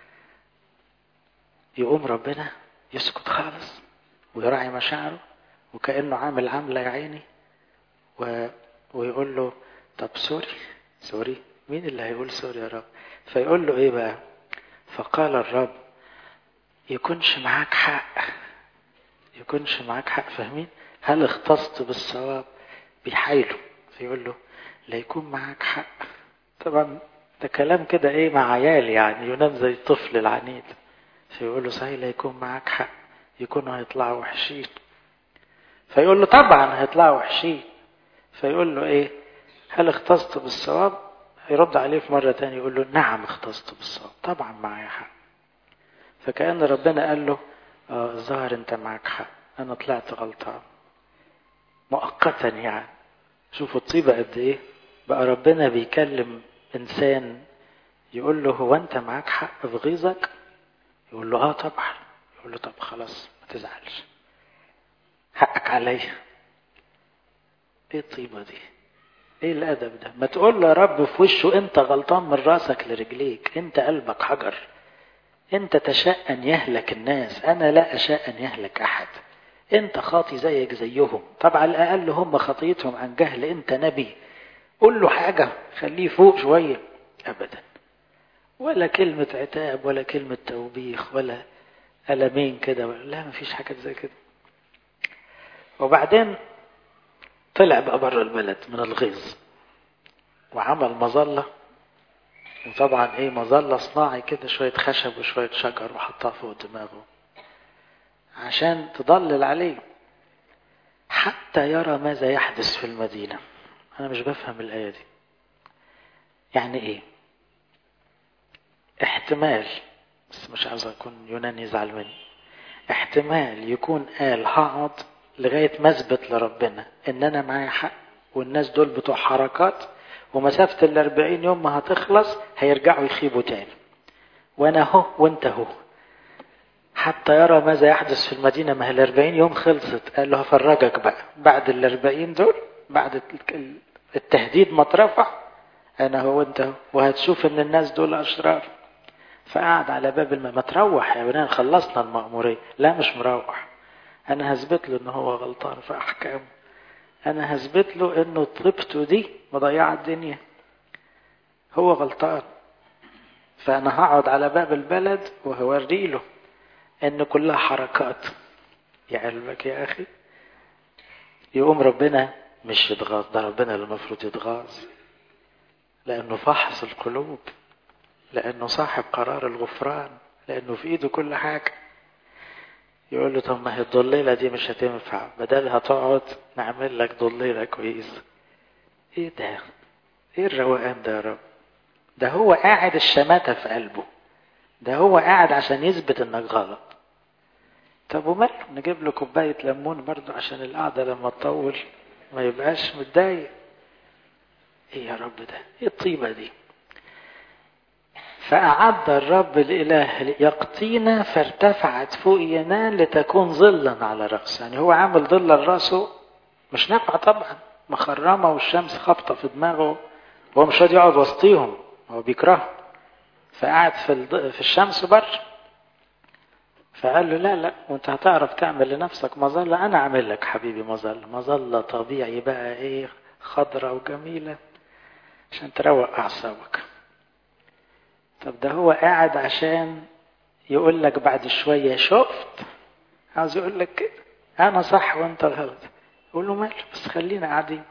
يقوم ربنا يسكت خالص ويراعي مشاعره وكأنه عامل عاملة يا عيني و... ويقول له طب سوري سوري مين اللي هيقول سوري يا رب فيقول له ايه بقى فقال الرب يكونش معاك حق يكونش معاك حق فاهمين هل اختصت بالصواب بيحايله فيقول له لا يكون معاك حق طبعا ده كلام كده ايه مع عيال يعني ينام زي الطفل العنيد فيقول له صحيح لا يكون معاك حق يكونوا هيطلعوا وحشين فيقول له طبعا هيطلعوا وحشين فيقول له ايه هل اختصت بالصواب هيرد عليه في مرة تانية يقول له نعم اختصت بالصواب طبعا معايا حق فكأن ربنا قال له اه الظاهر انت معاك حق انا طلعت غلطان مؤقتا يعني شوفوا الطيبة قد ايه بقى ربنا بيكلم انسان يقول له هو انت معاك حق في غيظك يقول له اه طبعا يقول له طب خلاص ما تزعلش حقك عليا ايه الطيبة دي ايه الادب ده ما تقول له يا رب في وشه انت غلطان من راسك لرجليك انت قلبك حجر انت تشاء ان يهلك الناس انا لا اشاء ان يهلك احد انت خاطي زيك زيهم طبعا على الاقل هم خطيتهم عن جهل انت نبي قول له حاجة خليه فوق شوية ابدا ولا كلمة عتاب ولا كلمة توبيخ ولا ألمين كده لا مفيش حاجة زي كده وبعدين طلع بقى بره البلد من الغيظ وعمل مظلة وطبعا ايه مظلة صناعي كده شوية خشب وشوية شجر وحطها فوق دماغه عشان تضلل عليه حتى يرى ماذا يحدث في المدينة أنا مش بفهم الآية دي يعني إيه احتمال بس مش عاوز أكون يوناني يزعل مني احتمال يكون قال هقعد لغاية ما اثبت لربنا ان انا معايا حق والناس دول بتوع حركات ومسافة الاربعين يوم ما هتخلص هيرجعوا يخيبوا تاني وانا اهو وانت اهو حتى يرى ماذا يحدث في المدينة ما هي الاربعين يوم خلصت قال له هفرجك بقى بعد الاربعين دول بعد التهديد ما اترفع انا هو انت اهو وهتشوف ان الناس دول اشرار فقعد على باب الم... ما تروح يا بنان خلصنا المأمورية لا مش مروح انا هثبت له ان هو غلطان في احكامه انا هثبت له انه طيبته دي مضيعه الدنيا هو غلطان فانا هقعد على باب البلد وهوري له ان كلها حركات يا قلبك يا اخي يقوم ربنا مش يتغاظ ده ربنا اللي المفروض يتغاظ لانه فحص القلوب لانه صاحب قرار الغفران لانه في ايده كل حاجه يقول له طب ما هي الضليلة دي مش هتنفع بدل هتقعد نعمل لك ضليلة كويسة ايه ده ايه الروقان ده يا رب ده هو قاعد الشماتة في قلبه ده هو قاعد عشان يثبت انك غلط طب وماله نجيب له كوباية ليمون برضه عشان القعدة لما تطول ما يبقاش متضايق ايه يا رب ده ايه الطيبة دي فأعد الرب الإله يقطينا فارتفعت فوق ينال لتكون ظلا على رأسه يعني هو عامل ظل لرأسه مش نافع طبعا مخرمة والشمس خابطة في دماغه وهو مش راضي يقعد وسطيهم هو بيكرهه فقعد في في الشمس بره فقال له لا لا وانت هتعرف تعمل لنفسك مظلة انا اعمل لك حبيبي مظلة مظلة طبيعي بقى ايه خضرة وجميلة عشان تروق اعصابك طب ده هو قاعد عشان يقول لك بعد شوية شفت عاوز يقول لك كده أنا صح وأنت غلط يقول له ماله بس خلينا قاعدين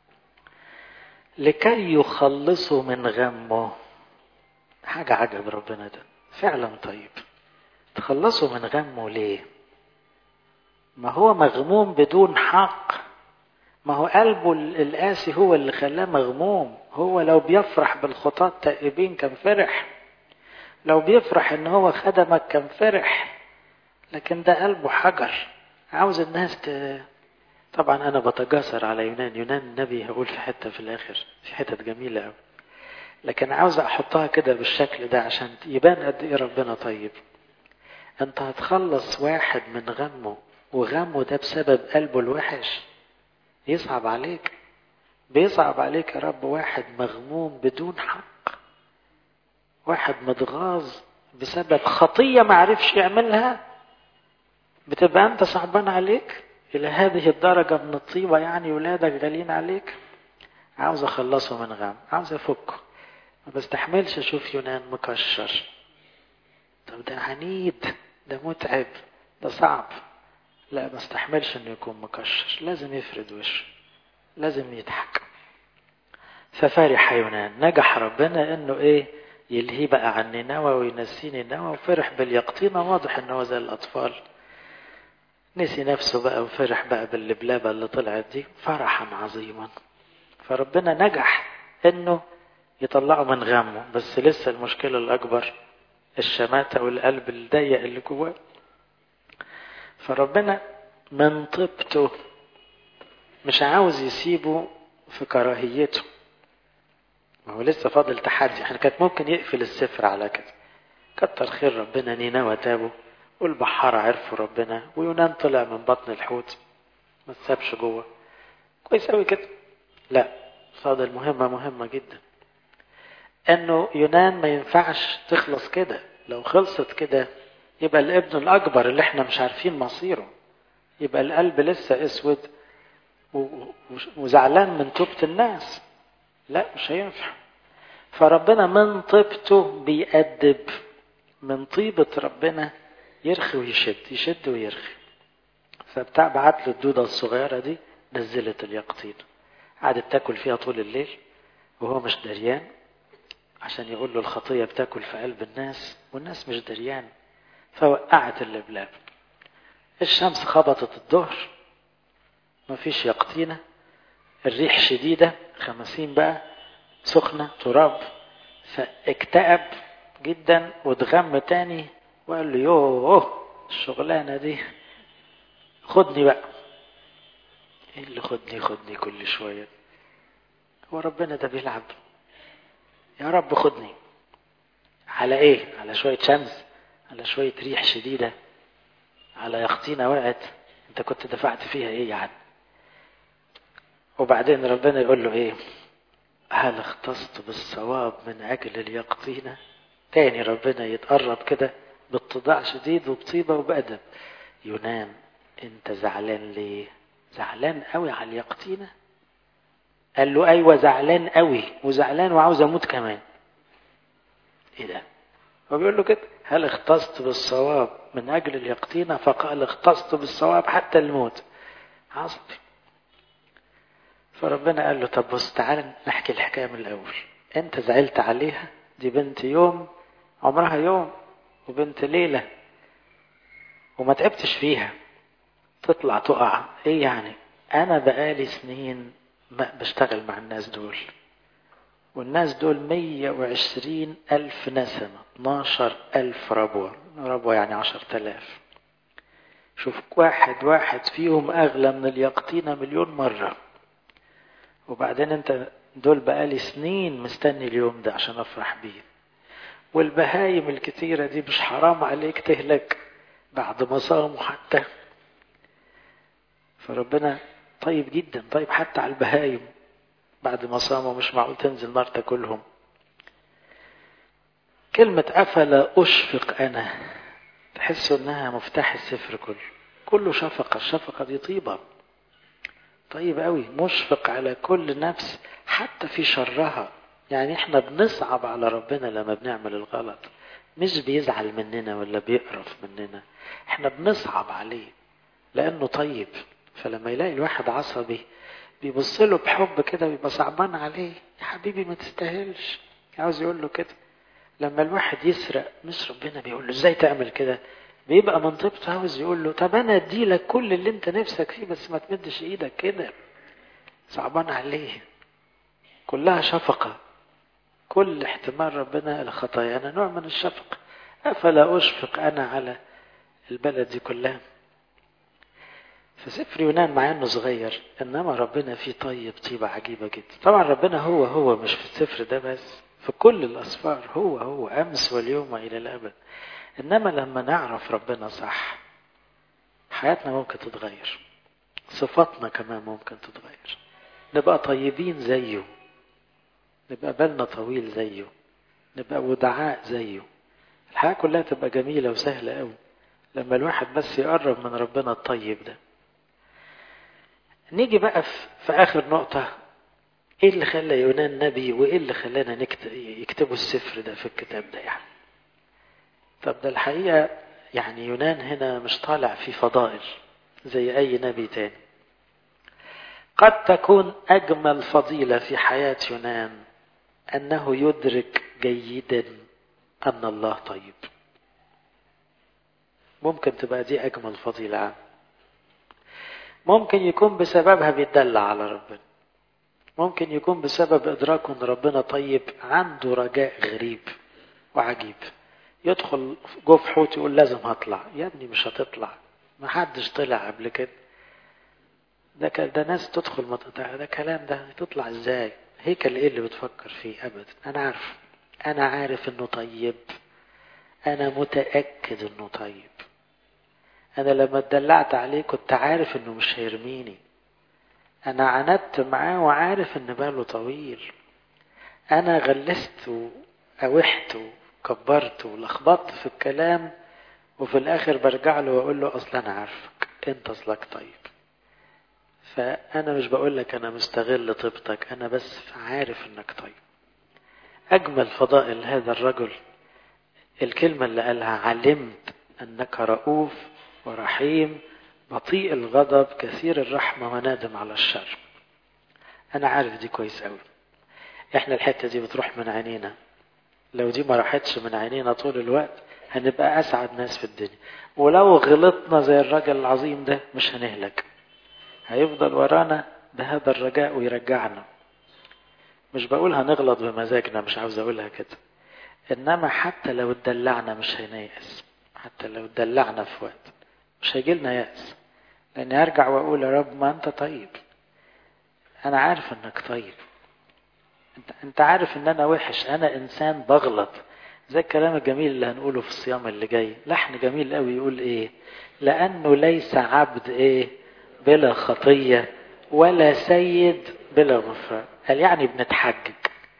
لكي يخلصوا من غمه حاجة عجب ربنا ده فعلا طيب تخلصوا من غمه ليه ما هو مغموم بدون حق ما هو قلبه القاسي هو اللي خلاه مغموم هو لو بيفرح بالخطاة التائبين كان فرح لو بيفرح ان هو خدمك كان فرح لكن ده قلبه حجر عاوز الناس ت... طبعا انا بتجاسر على يونان يونان النبي هقول في حته في الاخر في حتت جميله قوي لكن عاوز احطها كده بالشكل ده عشان يبان قد ايه ربنا طيب انت هتخلص واحد من غمه وغمه ده بسبب قلبه الوحش يصعب عليك بيصعب عليك يا رب واحد مغموم بدون حق واحد متغاظ بسبب خطية ما عرفش يعملها بتبقى انت صعبان عليك الى هذه الدرجة من الطيبة يعني ولادك غالين عليك عاوز اخلصه من غم عاوز افكه ما بستحملش اشوف يونان مكشر طب ده عنيد ده متعب ده صعب لا ما استحملش انه يكون مكشر لازم يفرد وشه لازم يضحك ففرح يونان نجح ربنا انه ايه يلهي بقى عن نينوى وينسي نينوى وفرح باليقطينة واضح ان هو زي الاطفال نسي نفسه بقى وفرح بقى باللبلابة اللي طلعت دي فرحا عظيما فربنا نجح انه يطلعه من غمه بس لسه المشكلة الأكبر الشماتة والقلب الضيق اللي جواه فربنا من طيبته مش عاوز يسيبه في كراهيته ما هو لسه فاضل تحدي احنا كانت ممكن يقفل السفر على كده كتر خير ربنا نينوى تابوا والبحارة عرفوا ربنا ويونان طلع من بطن الحوت ما تسابش جوه كويس قوي كده لا فاضل مهمة مهمة جدا انه يونان ما ينفعش تخلص كده لو خلصت كده يبقى الابن الاكبر اللي احنا مش عارفين مصيره يبقى القلب لسه اسود وزعلان من توبة الناس لا مش هينفع فربنا من طيبته بيأدب من طيبة ربنا يرخي ويشد يشد ويرخي فبتاع بعت له الدودة الصغيرة دي نزلت اليقطين قعدت تاكل فيها طول الليل وهو مش دريان عشان يقول له الخطية بتاكل في قلب الناس والناس مش دريان فوقعت اللبلاب الشمس خبطت الظهر مفيش يقطينة الريح شديدة خمسين بقى سخنة تراب فاكتئب جدا واتغم تاني وقال له يوه الشغلانة دي خدني بقى ايه اللي خدني خدني كل شوية هو ربنا ده بيلعب يا رب خدني على ايه على شوية شمس على شوية ريح شديدة على يخطينة وقعت انت كنت دفعت فيها ايه يعني وبعدين ربنا يقول له ايه هل اختصت بالصواب من اجل اليقطينة تاني ربنا يتقرب كده باتضاع شديد وبطيبة وبأدب يونان انت زعلان ليه زعلان قوي على اليقطينة قال له ايوه زعلان قوي وزعلان وعاوز اموت كمان ايه ده هو بيقول له كده هل اختصت بالصواب من اجل اليقطينة فقال اختصت بالصواب حتى الموت عصبي فربنا قال له طب بص تعالى نحكي الحكاية من الأول أنت زعلت عليها دي بنت يوم عمرها يوم وبنت ليلة وما تعبتش فيها تطلع تقع ايه يعني انا بقالي سنين ما بشتغل مع الناس دول والناس دول مية وعشرين ألف نسمة اتناشر ألف ربوة ربوة يعني عشر تلاف شوف واحد واحد فيهم أغلى من اليقطينة مليون مرة وبعدين انت دول بقالي سنين مستني اليوم ده عشان افرح بيه والبهايم الكتيرة دي مش حرام عليك تهلك بعد ما صاموا حتى فربنا طيب جدا طيب حتى على البهايم بعد ما صاموا مش معقول تنزل نار تاكلهم كلمة أفلا أشفق أنا تحسوا إنها مفتاح السفر كله كله شفقة الشفقة دي طيبة طيب قوي مشفق على كل نفس حتى في شرها يعني احنا بنصعب على ربنا لما بنعمل الغلط مش بيزعل مننا ولا بيقرف مننا احنا بنصعب عليه لانه طيب فلما يلاقي الواحد عصبي بيبص له بحب كده ويبقى صعبان عليه يا حبيبي ما تستاهلش عاوز يقول له كده لما الواحد يسرق مش ربنا بيقول له ازاي تعمل كده بيبقى منطقته عاوز يقول له طب انا ادي لك كل اللي انت نفسك فيه بس ما تمدش ايدك كده صعبان عليه كلها شفقة كل احتمال ربنا لخطايانا نوع من الشفقة أفلا أشفق أنا على البلد دي كلها فسفر يونان مع انه صغير انما ربنا فيه طيب طيبة عجيبة جدا طبعا ربنا هو هو مش في السفر ده بس في كل الاسفار هو هو امس واليوم الى الابد انما لما نعرف ربنا صح حياتنا ممكن تتغير صفاتنا كمان ممكن تتغير نبقى طيبين زيه نبقى بالنا طويل زيه نبقى ودعاء زيه الحياة كلها تبقى جميلة وسهلة قوي لما الواحد بس يقرب من ربنا الطيب ده نيجي بقى في آخر نقطة ايه اللي خلى يونان نبي وايه اللي خلانا نكتب يكتبوا السفر ده في الكتاب ده يعني طب ده الحقيقة يعني يونان هنا مش طالع في فضائل زي أي نبي تاني قد تكون أجمل فضيلة في حياة يونان أنه يدرك جيدا أن الله طيب ممكن تبقى دي أجمل فضيلة عنه ممكن يكون بسببها بيتدلع على ربنا ممكن يكون بسبب إدراكه أن ربنا طيب عنده رجاء غريب وعجيب يدخل جوه في حوت يقول لازم هطلع يا ابني مش هتطلع ما حدش طلع قبل كده ده ك... ده ناس تدخل مطلع ده كلام ده تطلع ازاي هيكل ايه اللي بتفكر فيه ابدا انا عارف انا عارف انه طيب انا متاكد انه طيب انا لما اتدلعت عليه كنت عارف انه مش هيرميني انا عندت معاه وعارف ان باله طويل انا غلست واوحت وكبرت ولخبطت في الكلام وفي الاخر برجع له واقول له اصلا انا عارفك انت اصلك طيب فانا مش بقول لك انا مستغل طيبتك انا بس عارف انك طيب اجمل فضائل هذا الرجل الكلمه اللي قالها علمت انك رؤوف ورحيم بطيء الغضب كثير الرحمه ونادم على الشر انا عارف دي كويس قوي احنا الحته دي بتروح من عينينا لو دي ما راحتش من عينينا طول الوقت هنبقى اسعد ناس في الدنيا ولو غلطنا زي الراجل العظيم ده مش هنهلك هيفضل ورانا بهذا الرجاء ويرجعنا مش بقول هنغلط بمزاجنا مش عاوز اقولها كده انما حتى لو اتدلعنا مش هنيأس حتى لو اتدلعنا في وقت مش هيجيلنا يأس لاني هرجع واقول يا رب ما انت طيب انا عارف انك طيب انت, انت عارف ان انا وحش انا انسان بغلط زي الكلام الجميل اللي هنقوله في الصيام اللي جاي لحن جميل قوي يقول ايه لانه ليس عبد ايه بلا خطية ولا سيد بلا غفران قال يعني بنتحجج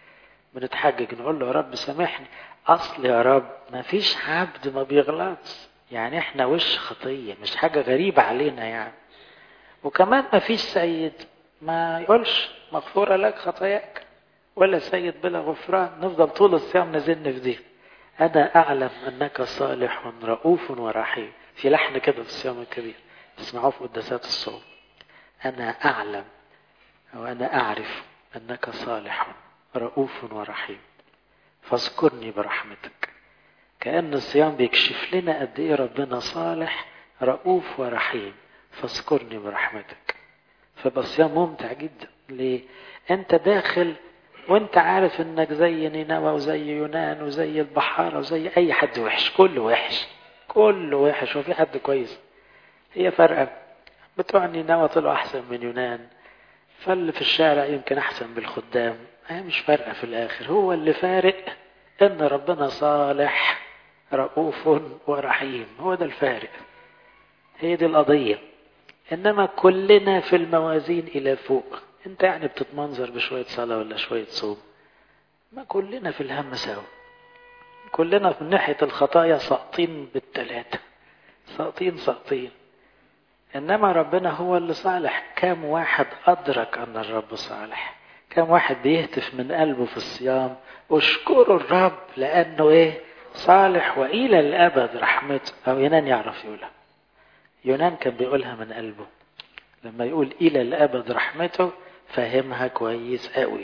بنتحجج نقول له يا رب سامحني اصل يا رب ما فيش عبد ما بيغلطش يعني احنا وش خطية مش حاجة غريبة علينا يعني وكمان ما فيش سيد ما يقولش مغفورة لك خطاياك ولا سيد بلا غفران نفضل طول الصيام نزن في دي أنا أعلم أنك صالح رؤوف ورحيم في لحن كده في الصيام الكبير تسمعوه في قداسات الصوم أنا أعلم أو أنا أعرف أنك صالح رؤوف ورحيم فاذكرني برحمتك كأن الصيام بيكشف لنا قد إيه ربنا صالح رؤوف ورحيم فاذكرني برحمتك فيبقى الصيام ممتع جدا ليه؟ أنت داخل وأنت عارف إنك زي نينوى وزي يونان وزي البحارة وزي أي حد وحش كله وحش كله وحش وفي حد كويس هي فرقة بتوع نينوى طلعوا أحسن من يونان فاللي في الشارع يمكن أحسن بالخدام هي مش فارقة في الآخر هو اللي فارق إن ربنا صالح رؤوف ورحيم هو ده الفارق هي دي القضية إنما كلنا في الموازين إلى فوق أنت يعني بتتمنظر بشوية صلاة ولا شوية صوم ما كلنا في الهم سوا كلنا من ناحية الخطايا ساقطين بالتلاتة ساقطين ساقطين إنما ربنا هو اللي صالح كم واحد أدرك أن الرب صالح كم واحد بيهتف من قلبه في الصيام اشكروا الرب لأنه إيه صالح وإلى الأبد رحمته أو يونان يعرف يقولها يونان كان بيقولها من قلبه لما يقول إلى الأبد رحمته فهمها كويس قوي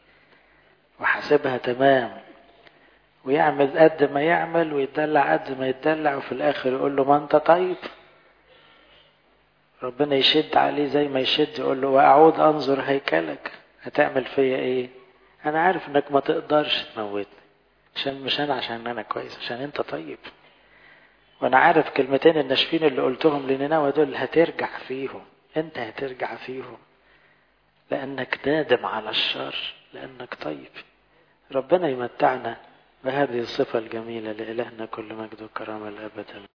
وحاسبها تمام ويعمل قد ما يعمل ويدلع قد ما يدلع وفي الآخر يقول له ما أنت طيب ربنا يشد عليه زي ما يشد يقول له وأعود أنظر هيكلك هتعمل فيا إيه أنا عارف إنك ما تقدرش تموتني عشان مش أنا عشان أنا كويس عشان أنت طيب وأنا عارف كلمتين الناشفين اللي قلتهم لنينوى دول هترجع فيهم أنت هترجع فيهم لأنك نادم على الشر لأنك طيب ربنا يمتعنا بهذه الصفة الجميلة لإلهنا كل مجد وكرامة الأبد